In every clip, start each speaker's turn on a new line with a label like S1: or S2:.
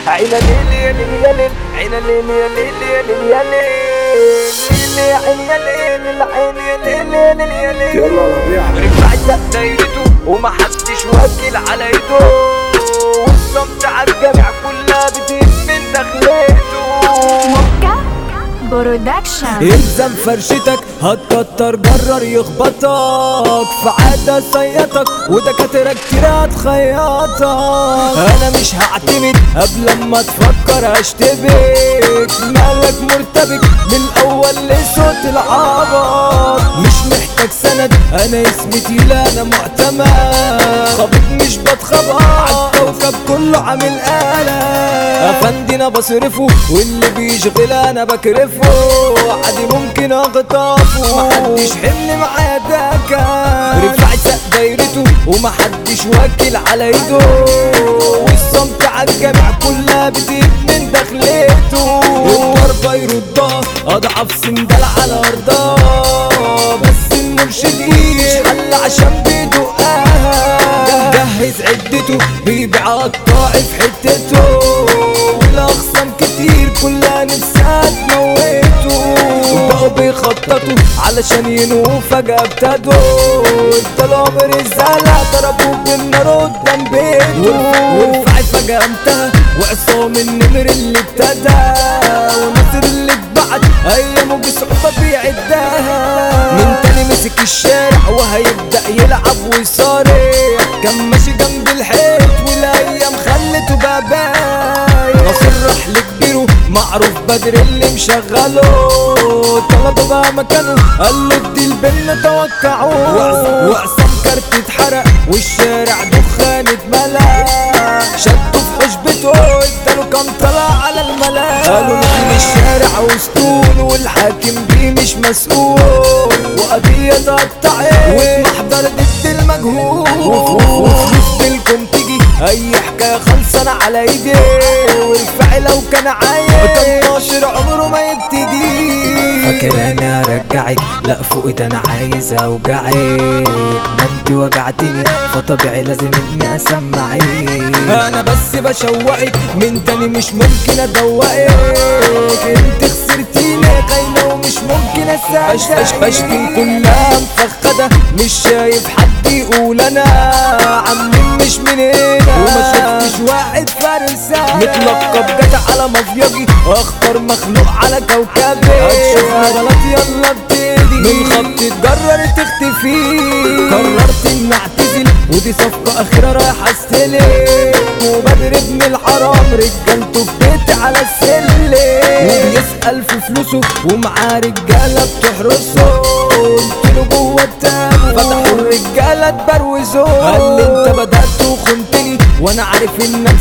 S1: عين ليل يا ليل يا ليل عين ليل يا ليل يا ليل يا ليل يا عين يا ليل العين يا ليل يا ليل يا ليل
S2: يلا ربيع
S1: رفعت دايرته ومحدش واكل على ايده والصمت عالجميع كلها بتهب من دخلته
S3: موكا برودكشن
S4: الزم فرشتك هتكتر جرر يخبطك في عادة سيطك ودكاترة كتير هتخيطك انا مش هعتمد قبل ما تفكر اشتبك مالك مرتبك من الاول لصوت العبط مش محتاج سند انا اسمي تقيلة انا معتمد خبط مش بتخبط عالكوكب كله عامل آلة افندينا بصرفه واللي بيشغل انا بكرفه عادي ممكن اخطفه محدش حمل معايا دكا رفعت سق دايرته ومحدش واكل على ايده والصمت عالجميع كلها بتجيب من دخلته الضربة يردها اضعف سندال على ارضها بس المرشد مش حل عشان بيدقها جهز عدته بيبيع قطاع في حتته والاخصام كتير كلها نفسها تموته بقوا بيخططوا علشان ينهوا فجأة ابتدوا طلعوا برسالة ضربوه بالنار قدام بيته ورفعت فجأة انتهى وعصام النمر اللي ابتدى ونصر اللي اتبعت ايامه بصعوبة بيعدها من تاني مسك الشارع وهيبدأ يلعب ويصارع كان ماشي جنب الحيط والايام خلته بقى باين ناصر راح لكبيره معروف بدر اللي مشغله طلبه بقى مكانه قال له ادي البن توقعوه وعص- وعصام كارت اتحرق والشارع دخان اتملى شدوا في حشبته اداله كام طلع على الملا قالوا نحن الشارع وسطول والحاكم بيه مش مسؤول وقضية تقطعت والمحضر ضد المجهول وفلوس لكم تيجي اي حكاية خلصانة على ايدي والفعل لو كان عايز 18 عمره ما يبتدي فاكر انا ارجعك لا فوق ده انا عايز اوجعك ما انت وجعتني فطبيعي لازم اني اسمعك انا بس بشوقك من تاني مش ممكن ادوقك انت خسرتيني خاينه ومش ممكن اساعدك أش- اشباشكم كلها مفخده مش شايف حد يقول انا عاملين مش من هنا وما شفتش واحد فارسان متلقب جدع على مفيجي اخطر مخلوق على كوكبي هتشوفنا غلط يلا ابتدي من خط تجرر تختفي قررت اني اعتزل ودي صفقة اخيرة رايحة استلم وبدر ابن الحرام رجالته في بيتي على السلم وبيسأل في فلوسه ومعاه رجالة بتحرسه قلت له جوه التابوت فتحوا الرجالة تبروزوه قال لي انت بدأت وخنتني وانا عارف انك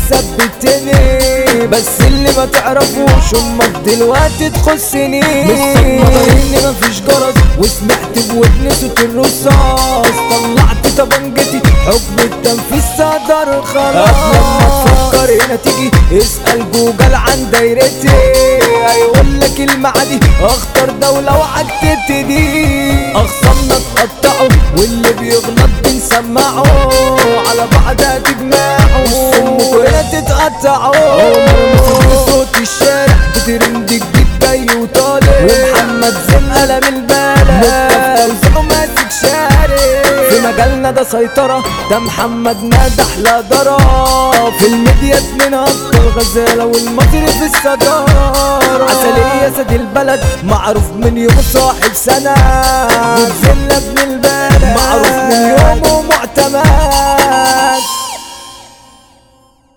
S4: ثبتني بس اللي ما تعرفوش امك دلوقتي تخصني مش صدمة اني مفيش جرس وسمعت بودني صوت الرصاص طلعت طبنجتي حكم التنفيذ صدر خلاص قبل ما تفكر هنا تيجي اسأل جوجل عن دايرتي هيقول لك المعادي اخطر دولة وعك تبتدي اخصامنا تقطعوا واللي بيغلط بنسمعه على بعضها تجمعوا امكم هنا تتقطعوا مرمسك صوت الشارع بترند جديد جاي وطالع ومحمد زين قلم البلد مصطفى ماسك شارع في مجالنا ده سيطرة ده محمد نادح لا ضرب في الميديا اتنين ابطال غزالة والمصري في الصدارة عسلية سيد البلد معروف من يوم صاحب سنة وبزلة ابن البلد معروف من يوم